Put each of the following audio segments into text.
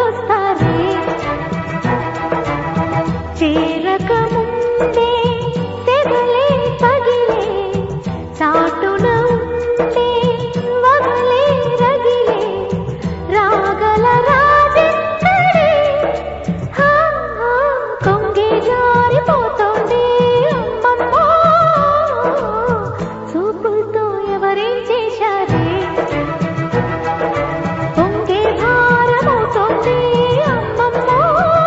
వారెప్పుడొస్తారే చేరక ముందే తెగలే పగిలే చాటున ఉండే వగలే రగిలే రాగల రాజెక్కడే హా, హా, కొంగే జారిపోతోంది అమ్మమ్మో చూపులతో ఎవరేం చేశారే పొంగే భారమవుతోంది అమ్మమ్మో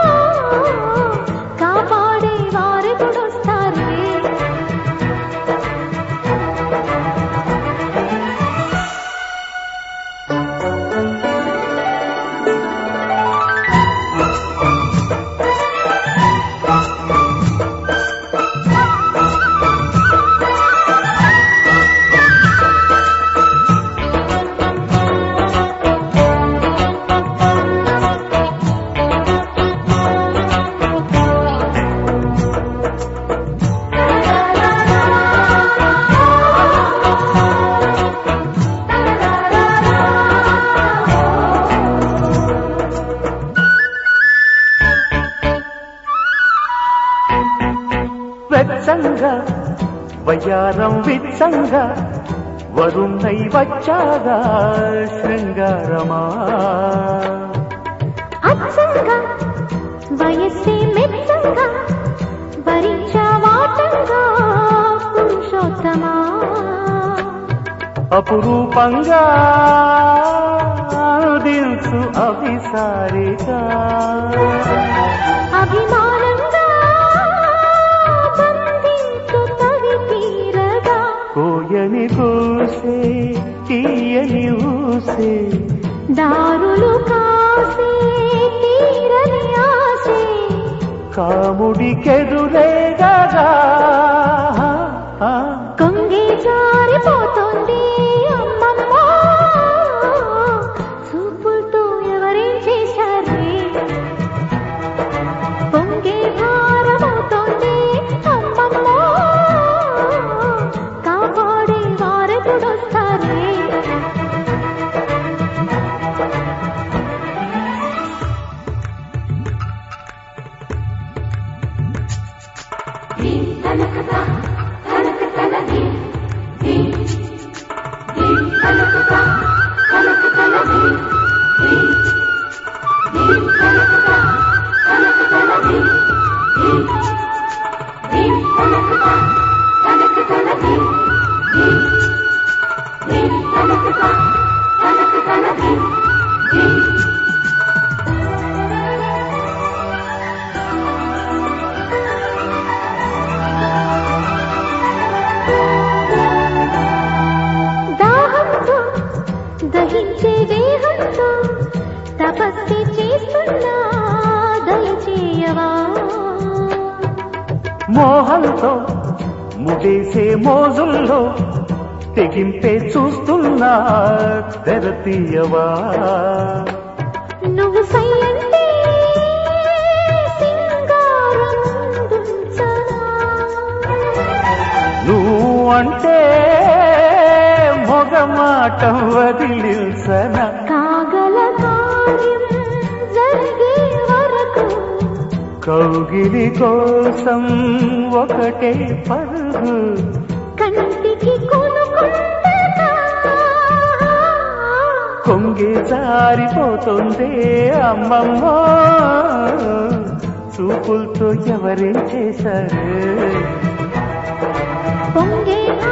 కాపాడే వారెప్పుడొస్తారే వెచ్చంగా వయ్యారం విచ్చంగా వరుణై వచ్చాగా శృంగారమా అచ్చంగా వయస్సే మెచ్చంగా భరించవాటంగా పురుషోత్తమా అపురూపంగా దిల్సు అభిసారిగా అభిమానంగా బంధించు తవి తీరగా కోయని కూసే తీయని ఊసే దారులు కాసే తీరని ఆసే కాముడికెదురేగా కొంగి జారిపోతోంది అమ్మమ్మ చూపులతో ఎవరేం చేశారే పొంగే భారమవుతోంది అమ్మమ్మ కాపాడే వారెప్పుడొస్తారే దాహంతో దహించే దేహంతో తపస్సు చేస్తున్నా దయచేయవా మోహంతో ముడేసే మోజుల్లో తెగింపే చూస్తున్నా తెర తీయవా నువ్వు సైలంటే సింగారం దుంచనా నువ్వు అంటే మొగమాటం వదిలిసన కాగల కార్యం జరిగే వరకు కౌగిలి కోసం ఒకటే పరుగు కంటికి కొనుకుంటా కొంగి జారిపోతుంది అమ్మమ్మ చూపులతో ఎవరేం చేశారు పొంగే